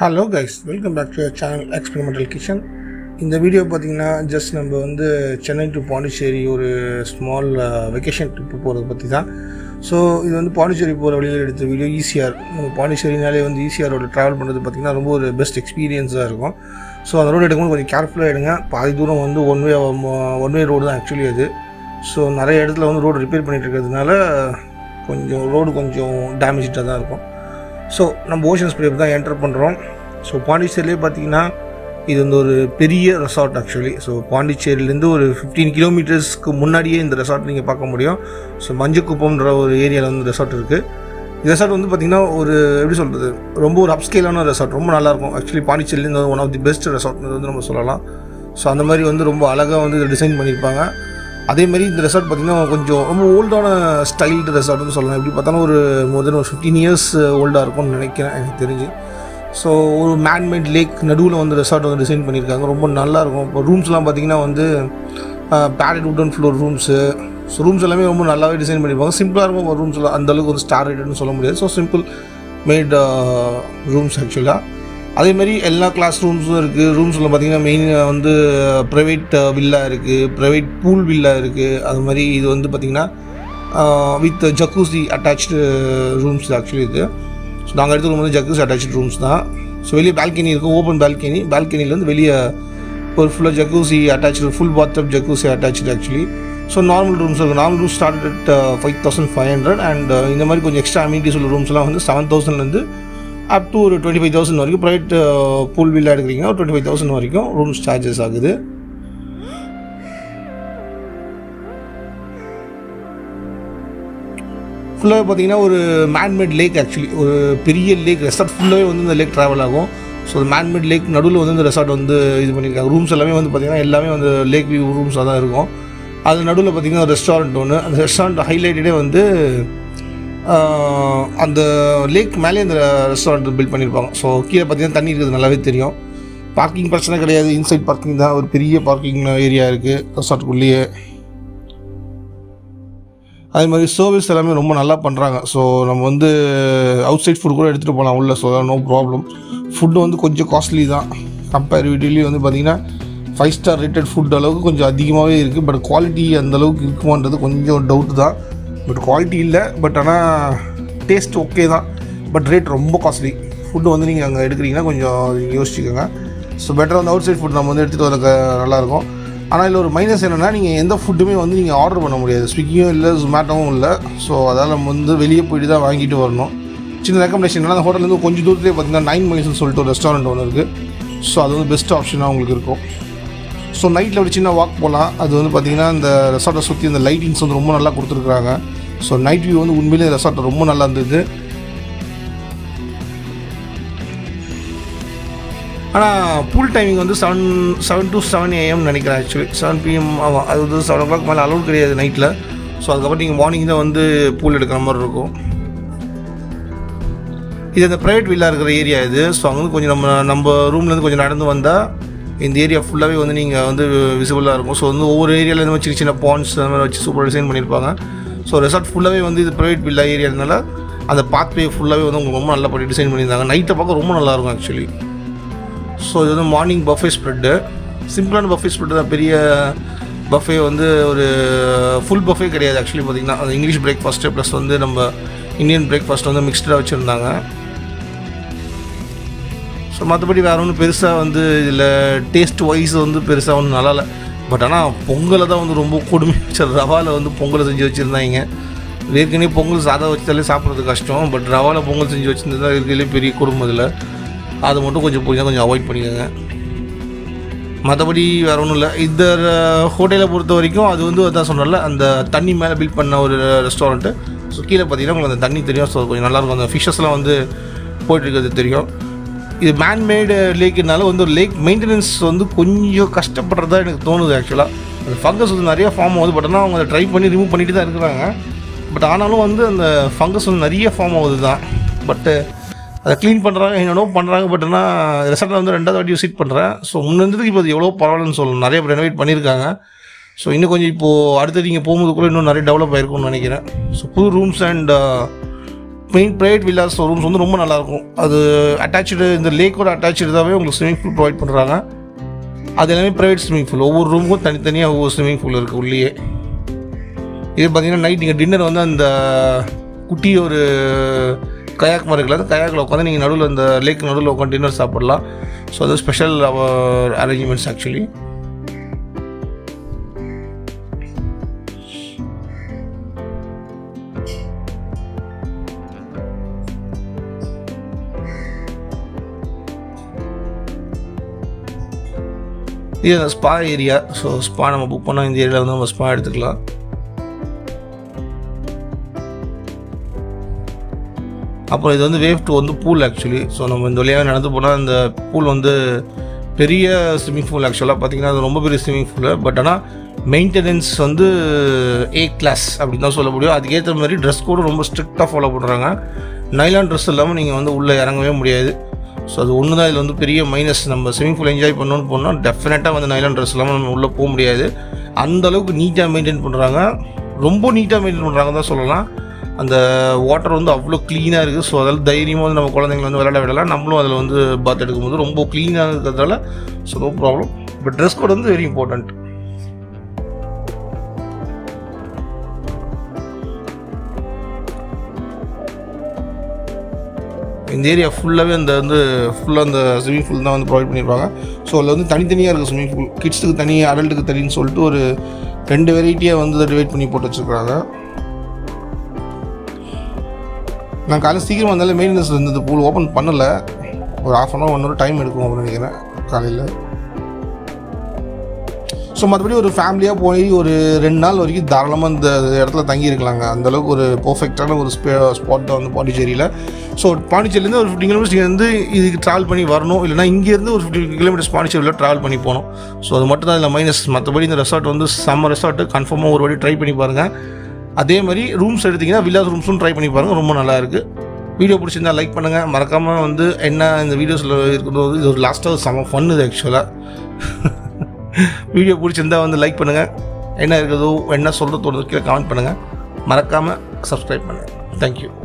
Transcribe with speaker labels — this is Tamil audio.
Speaker 1: hello guys welcome back to your channel experimental kitchen இந்த வீடியோ பார்த்தீங்கன்னா ஜஸ்ட் நம்ம வந்து சென்னை டு பாண்டிச்சேரி ஒரு ஸ்மால் வெக்கேஷன் ட்ரிப்பு போகிறத பற்றி தான் ஸோ இது வந்து பாண்டிச்சேரி போகிற வழியில் எடுத்த வீடியோ ஈஸியாக நம்ம பாண்டிச்சேரினாலே வந்து ஈஸியாரோட ட்ராவல் பண்ணுறது பார்த்திங்கன்னா ரொம்ப ஒரு பெஸ்ட் எக்ஸ்பீரியன்ஸாக இருக்கும் ஸோ அந்த ரோடு எடுக்கும்போது கொஞ்சம் கேர்ஃபுல்லாக எடுங்க பாதி தூரம் வந்து one way one way road தான் ஆக்சுவலி அது ஸோ நிறைய இடத்துல வந்து ரோடு ரிப்பேர் பண்ணிட்டு இருக்கிறதுனால கொஞ்சம் ரோடு கொஞ்சம் டேமேஜாக தான் இருக்கும் ஸோ நம்ம ஓஷன் ஸ்ப்ரே தான் என்டர் பண்ணுறோம் ஸோ பாண்டிச்சேரியிலே பார்த்தீங்கன்னா இது வந்து ஒரு பெரிய ரெசார்ட் ஆக்சுவலி ஸோ பாண்டிச்சேரியிலேருந்து ஒரு ஃபிஃப்டீன் கிலோமீட்டர்ஸ்க்கு முன்னாடியே இந்த ரெசார்ட் நீங்கள் பார்க்க முடியும் ஸோ மஞ்சக்குப்பம்ன்ற ஒரு ஏரியாவில் வந்து ரெசார்ட் இருக்குது இந்த ரெசார்ட் வந்து பார்த்திங்கன்னா ஒரு எப்படி சொல்கிறது ரொம்ப ஒரு அப்ஸ்கேலான ரெசார்ட் ரொம்ப நல்லாயிருக்கும் ஆக்சுவலி பாண்டிச்சேரியிலேருந்து one of the best resort வந்து நம்ம சொல்லலாம் ஸோ அந்த மாதிரி வந்து ரொம்ப அழகாக வந்து டிசைன் பண்ணியிருப்பாங்க அதே மாதிரி இந்த ரெசார்ட் பார்த்திங்கன்னா கொஞ்சம் ரொம்ப ஓல்டான ஸ்டைல்டு ரெசார்ட்னு சொல்லலாம் எப்படி பார்த்தாலும் ஒரு மோர் தென் ஒரு ஃபிஃப்டீன் இயர்ஸ் ஓல்டாக இருக்கும்னு நினைக்கிறேன் எனக்கு தெரிஞ்சு ஸோ ஒரு மேன்மேட் லேக் நடுவில் வந்து ரெசார்ட் வந்து டிசைன் பண்ணியிருக்காங்க ரொம்ப நல்லாயிருக்கும் இப்போ ரூம்ஸ்லாம் பார்த்திங்கன்னா வந்து பேரட் wooden floor rooms so rooms எல்லாமே ரொம்ப நல்லாவே டிசைன் பண்ணியிருப்பாங்க சிம்பிளாக இருக்கும் ரூம்ஸில் அந்தளவுக்கு வந்து ஸ்டார் ரேட்டட்னு சொல்ல முடியாது ஸோ சிம்பிள் மேட் ரூம்ஸ் ஆக்சுவலாக அதே மாதிரி எல்லா கிளாஸ் ரூம்ஸும் இருக்குது ரூம்ஸில் பார்த்தீங்கன்னா மெயின் வந்து ப்ரைவேட் வில்லா இருக்குது ப்ரைவேட் பூல் வில்லா இருக்குது அது மாதிரி இது வந்து பார்த்திங்கன்னா with jacuzzi attach rooms actually இது ஸோ நாங்கள் எடுத்து வந்து ஜக்கூசி அட்டாச்சு ரூம்ஸ் தான் ஸோ வெளியே பால்கனி இருக்கும் ஓப்பன் பால்கனி பால்கனிலேருந்து வெளியே ஒரு ஃபுல்லாக jacuzzi attach full bathtub jacuzzi attach actually so normal rooms இருக்குது normal rooms start at five thousand five hundred and இந்த மாதிரி கொஞ்சம் எக்ஸ்ட்ரா அமினிட்டிஸ் உள்ள ரூம்ஸ்லாம் வந்து செவன் தௌசண்ட்லேருந்து அப் டு ஒரு டுவெண்ட்டி ஃபைவ் தௌசண்ட் வரைக்கும் ப்ரைவேட் பூல் வில்லா எடுக்கிறீங்கன்னா ஒரு டுவெண்ட்டி ஃபைவ் தௌசண்ட் வரைக்கும் ரூம்ஸ் சார்ஜஸ் ஆகுது ஃபுல்லாகவே பார்த்தீங்கன்னா ஒரு மேன்மேட் லேக் ஆக்சுவலி ஒரு பெரிய லேக் ரெசார்ட் ஃபுல்லாகவே வந்து இந்த லேக் ட்ராவல் ஆகும் ஸோ மேன்மேட் லேக் நடுவில் வந்து இந்த ரெசார்ட் வந்து இது பண்ணியிருக்காங்க ரூம்ஸ் எல்லாமே வந்து பார்த்திங்கன்னா எல்லாமே வந்து லேக் வியூ ரூம்ஸாக தான் இருக்கும் அது நடுவில் பார்த்திங்கன்னா ரெஸ்டாரண்ட் ஒன்று அந்த ரெஸ்டாரண்ட் ஹைலைட்டடே வந்து அந்த லேக் மேலே இந்த ரெஸ்டாரண்ட் பில்ட் பண்ணியிருப்பாங்க ஸோ கீழே பார்த்தீங்கன்னா தண்ணி இருக்குது நல்லாவே தெரியும் பார்க்கிங் பிரச்சனை கிடையாது இன்சைட் பார்க்கிங் தான் ஒரு பெரிய பார்க்கிங் ஏரியா இருக்குது ரெசார்ட்டுக்குள்ளேயே அதே மாதிரி சர்வீஸ் எல்லாமே ரொம்ப நல்லா பண்ணுறாங்க ஸோ நம்ம வந்து அவுட் சைட் ஃபுட் கூட எடுத்துகிட்டு போகலாம் உள்ள ஸோ நோ ப்ராப்ளம் ஃபுட்டு வந்து கொஞ்சம் காஸ்ட்லி தான் கம்பேரிவிட்டிவ்லி வந்து பார்த்திங்கன்னா ஃபைவ் ஸ்டார் ரேட்டட் ஃபுட் அளவுக்கு கொஞ்சம் அதிகமாகவே இருக்குது பட் குவாலிட்டி அந்த அளவுக்கு இருக்குமான்றது கொஞ்சம் டவுட் தான் பட் குவாலிட்டி இல்லை பட் ஆனால் டேஸ்ட் ஓகே தான் பட் ரேட் ரொம்ப காஸ்ட்லி ஃபுட்டு வந்து நீங்கள் அங்கே எடுக்கிறீங்கன்னா கொஞ்சம் யோசிச்சுக்கோங்க ஸோ பெட்டர் வந்து அவுட் சைட் ஃபுட் நம்ம வந்து எடுத்துகிட்டு வர நல்லாயிருக்கும் ஆனால் இதில் ஒரு மைனஸ் என்னென்னா நீங்கள் எந்த ஃபுட்டுமே வந்து நீங்கள் ஆர்டர் பண்ண முடியாது ஸ்விக்கியும் இல்லை ஜொமேட்டோவும் இல்லை ஸோ அதால் நம்ம வந்து வெளியே போயிட்டு தான் வாங்கிட்டு வரணும் சின்ன ரெக்கமெண்டேஷன் அந்த ஹோட்டல்லேருந்து கொஞ்சம் தூரத்துலேயே பார்த்தீங்கன்னா நைன் மணிஸ்னு சொல்லிட்டு ஒரு ரெஸ்டாரண்ட் ஒன்று இருக்குது ஸோ அது வந்து பெஸ்ட் ஆப்ஷனாக உங்களுக்கு இருக்கும் ஸோ நைட்டில் ஒரு சின்ன வாக் போகலாம் அது வந்து பார்த்திங்கன்னா இந்த ரெசார்ட்டை சுற்றி இந்த லைட்டிங்ஸ் வந்து ரொம்ப நல்லா கொடுத்துருக்குறாங்க ஸோ நைட் வியூ வந்து உண்மையிலே ரெசார்ட் ரொம்ப நல்லா இருந்தது ஆனால் பூல் டைமிங் வந்து seven seven to seven A M நினைக்கிறேன் ஆக்சுவலி செவன் பிஎம் ஆமாம் அது வந்து செவன் ஓ கிளாக் மேலே அலோட் கிடையாது நைட்டில் ஸோ அதுக்கப்புறம் நீங்கள் மார்னிங் தான் வந்து பூல் எடுக்கிற மாதிரி இருக்கும் இது அந்த ப்ரைவேட் வில்லா இருக்கிற ஏரியா இது ஸோ அங்கே வந்து கொஞ்சம் நம்ம நம்ம ரூம்லேருந்து கொஞ்சம் நடந்து வந்தால் இந்த ஏரியா ஃபுல்லாகவே வந்து நீங்கள் வந்து விசிபிளாக இருக்கும் ஸோ வந்து ஒவ்வொரு ஏரியாவில் சின்ன சின்ன பாண்ட்ஸ் அந்த மாதிரி வச்சு சூப்பர் டிசைன் பண்ணியிருப்பாங்க ஸோ ரெசார்ட் ஃபுல்லாகவே வந்து இது ப்ரைவேட் வில்லா ஏரியானால அந்த பாத்வே ஃபுல்லாகவே வந்து உங்களுக்கு ரொம்ப நல்லா பண்ணி டிசைன் பண்ணியிருந்தாங்க நைட்டை பார்க்க ரொம்ப நல்லாயிருக்கும் ஆக்சுவலி ஸோ இது வந்து மார்னிங் பஃபே ஸ்ப்ரெட்டு சிம்பிளான பஃபே ஸ்ப்ரெட்டு தான் பெரிய பஃபே வந்து ஒரு ஃபுல் பஃபே கிடையாது ஆக்சுவலி பார்த்திங்கன்னா அது இங்கிலீஷ் பிரேக்ஃபாஸ்ட்டு ப்ளஸ் வந்து நம்ம இந்தியன் பிரேக்ஃபாஸ்ட் வந்து மிக்ஸ்டாக வச்சுருந்தாங்க ஸோ மற்றபடி வேறு ஒன்றும் பெருசாக வந்து இதில் டேஸ்ட் வைஸ் வந்து பெருசாக ஒன்றும் நல்லா இல்லை பட் ஆனால் பொங்கலை தான் வந்து ரொம்ப கொடுமை வச்சு ரவாவில் வந்து பொங்கலை செஞ்சு வச்சுருந்தாங்க ஏற்கனவே பொங்கல் சாதம் வச்சாலே சாப்பிட்றது கஷ்டம் பட் ரவாவில் பொங்கல் செஞ்சு வச்சுருந்தது தான் இருக்கிறதுலே பெரிய குடும்பம் இதில் அதை மட்டும் கொஞ்சம் புரிஞ்சால் கொஞ்சம் அவாய்ட் பண்ணிக்கோங்க மற்றபடி வேறு ஒன்றும் இல்லை இந்த ஹோட்டலை பொறுத்த வரைக்கும் அது வந்து அதான் சொன்னல அந்த தண்ணி மேலே பில்ட் பண்ண ஒரு ரெஸ்டாரண்ட்டு ஸோ கீழே பார்த்தீங்கன்னா உங்களுக்கு அந்த தண்ணி தெரியும் ஸோ கொஞ்சம் நல்லாயிருக்கும் அந்த ஃபிஷ்ஷஸ்லாம் வந்து போயிட்டுருக்கிறது தெரியும் இது மேன்மேடு லேக்குனால வந்து ஒரு லேக் மெயின்டெனன்ஸ் வந்து கொஞ்சம் கஷ்டப்படுறதா எனக்கு தோணுது ஆக்சுவலாக அந்த ஃபங்கஸ் வந்து நிறைய ஃபார்ம் ஆகுது பட் ஆனால் அவங்க அதை ட்ரை பண்ணி ரிமூவ் பண்ணிட்டு தான் இருக்கிறாங்க பட் ஆனாலும் வந்து அந்த ஃபங்கஸ் வந்து நிறைய ஃபார்ம் ஆகுது தான் பட்டு அதை க்ளீன் பண்ணுறாங்க என்னென்னோ பண்ணுறாங்க பட் ஆனால் ரெசார்ட்டில் வந்து ரெண்டாவது வாட்டி விசிட் பண்ணுறேன் ஸோ முன்னேறதுக்கு இப்போ அது எவ்வளோ பரவாயில்லன்னு சொல்லணும் நிறைய ரெனோவேட் பண்ணியிருக்காங்க ஸோ இன்னும் கொஞ்சம் இப்போது அடுத்து நீங்கள் போகும்போது கூட இன்னும் நிறைய டெவலப் ஆகிருக்கும்னு நினைக்கிறேன் ஸோ புது rooms and main private villas rooms வந்து ரொம்ப நல்லாயிருக்கும் அது அட்டாச்சு இந்த லேக்கோட அட்டாச்சாகவே உங்களுக்கு ஸ்விம்மிங் பூல் ப்ரொவைட் பண்ணுறாங்க அது எல்லாமே ப்ரைவேட் ஸ்விம்மிங் பூல் ஒவ்வொரு ரூமுக்கும் தனித்தனியாக ஒவ்வொரு ஸ்விம்மிங் பூல் இருக்குது உள்ளேயே இது பார்த்தீங்கன்னா நைட் நீங்கள் டின்னர் வந்து அந்த குட்டி ஒரு கயாக் மாதிரி இருக்குல்ல அந்த கயாக்கில் உட்காந்து நீங்கள் நடுவில் அந்த லேக் நடுவில் உட்காந்து டின்னர் சாப்பிடலாம் ஸோ அது ஸ்பெஷல் அரேஞ்ச்மெண்ட்ஸ் ஆக்சுவலி இது அந்த ஸ்பா ஏரியா ஸோ ஸ்பா நம்ம புக் பண்ணால் இந்த ஏரியாவில் வந்து நம்ம ஸ்பா எடுத்துக்கலாம் அப்புறம் இது வந்து வேவ் டூ வந்து பூல் ஆக்சுவலி ஸோ நம்ம இந்த வழியாக நடந்து போனால் இந்த பூல் வந்து பெரிய ஸ்விம்மிங் பூல் ஆக்சுவலாக பார்த்தீங்கன்னா அது ரொம்ப பெரிய ஸ்விம்மிங் பூல் பட் ஆனால் மெயின்டெனன்ஸ் வந்து ஏ கிளாஸ் அப்படின்னு தான் சொல்ல முடியும் அதுக்கேற்ற மாதிரி ட்ரெஸ் கூட ரொம்ப ஸ்ட்ரிக்டாக ஃபாலோ பண்ணுறாங்க நைலான் ட்ரெஸ் இல்லாமல் நீங்கள் வந்து உள்ளே இறங்கவே முடியாது ஸோ அது ஒன்று தான் இதில் வந்து பெரிய மைனஸ் நம்ம ஸ்விம்மிங் பூல் என்ஜாய் பண்ணணும்னு போனால் டெஃபினட்டாக வந்து நைலான் ட்ரெஸ் இல்லாமல் நம்ம உள்ளே போக முடியாது அந்த அளவுக்கு நீட்டாக மெயின்டைன் பண்ணுறாங்க ரொம்ப நீட்டாக மெயின்டைன் பண்ணுறாங்க தான் சொல்லலாம் அந்த வாட்டர் வந்து அவ்வளோ க்ளீனாக இருக்குது ஸோ அதில் தைரியமாக வந்து நம்ம குழந்தைங்களை வந்து விளையாட விடலாம் நம்மளும் அதில் வந்து பாத் எடுக்கும்போது ரொம்ப க்ளீனாக இருக்கிறதால so no problem but dress code வந்து வெரி இம்பார்ட்டண்ட் இந்த ஏரியா ஃபுல்லாகவே அந்த வந்து ஃபுல்லாக அந்த ஸ்விம்மிங் பூல் தான் வந்து ப்ரொவைட் பண்ணியிருப்பாங்க ஸோ அதில் வந்து தனித்தனியாக இருக்குது ஸ்விம்மிங் பூல் கிட்ஸுக்கு தனி அடல்ட்டுக்கு தனின்னு சொல்லிட்டு ஒரு ரெண்டு வெரைட்டியாக வந்து டிவைட் பண்ணி போட்டு வச்சுருக்காங்க நான் காலையில் சீக்கிரம் வந்தாலும் மெயின்டெனன்ஸ் இருந்தது பூல் ஓப்பன் பண்ணலை ஒரு half an hour one டைம் எடுக்கும் அப்படின்னு நினைக்கிறேன் காலையில் ஸோ மற்றபடி ஒரு ஃபேமிலியாக போய் ஒரு ரெண்டு நாள் வரைக்கும் தாராளமாக இந்த இடத்துல தங்கி இருக்கலாங்க அந்தளவுக்கு ஒரு பர்ஃபெக்டான ஒரு ஸ்பே ஸ்பாட் தான் வந்து பாண்டிச்சேரியில் ஸோ பாண்டிச்சேரியிலேருந்து ஒரு ஃபிஃப்டி கிலோமீட்டர்ஸ் நீங்கள் வந்து இதுக்கு ட்ராவல் பண்ணி வரணும் இல்லைனா இங்கேருந்து ஒரு ஃபிஃப்டி கிலோமீட்டர்ஸ் பாண்டிச்சேரியில் ட்ராவல் பண்ணி போகணும் ஸோ அது மட்டும் தான் இதில் மைனஸ் மற்றபடி இந்த ரெசார்ட் வந்து செம்ம ரெசார்ட்டு கன்ஃபார்மாக ஒரு வாட்டி ட்ரை பண்ணி பாருங்கள் அதே மாதிரி ரூம்ஸ் எடுத்திங்கன்னா வில்லாஸ் ரூம்ஸும் ட்ரை பண்ணி பாருங்கள் ரொம்ப நல்லா இருக்குது வீடியோ பிடிச்சிருந்தா லைக் பண்ணுங்கள் மறக்காமல் வந்து என்ன இந்த வீடியோஸில் இருக்கிறது இது ஒரு லாஸ்ட்டாக செம்ம ஃபன் இது ஆக்சுவலாக வீடியோ பிடிச்சிருந்தா வந்து லைக் பண்ணுங்கள் என்ன இருக்குதோ என்ன சொல்கிறது தோணுது கீழே கமெண்ட் பண்ணுங்கள் மறக்காமல் சப்ஸ்கிரைப் பண்ணுங்கள் தேங்க்யூ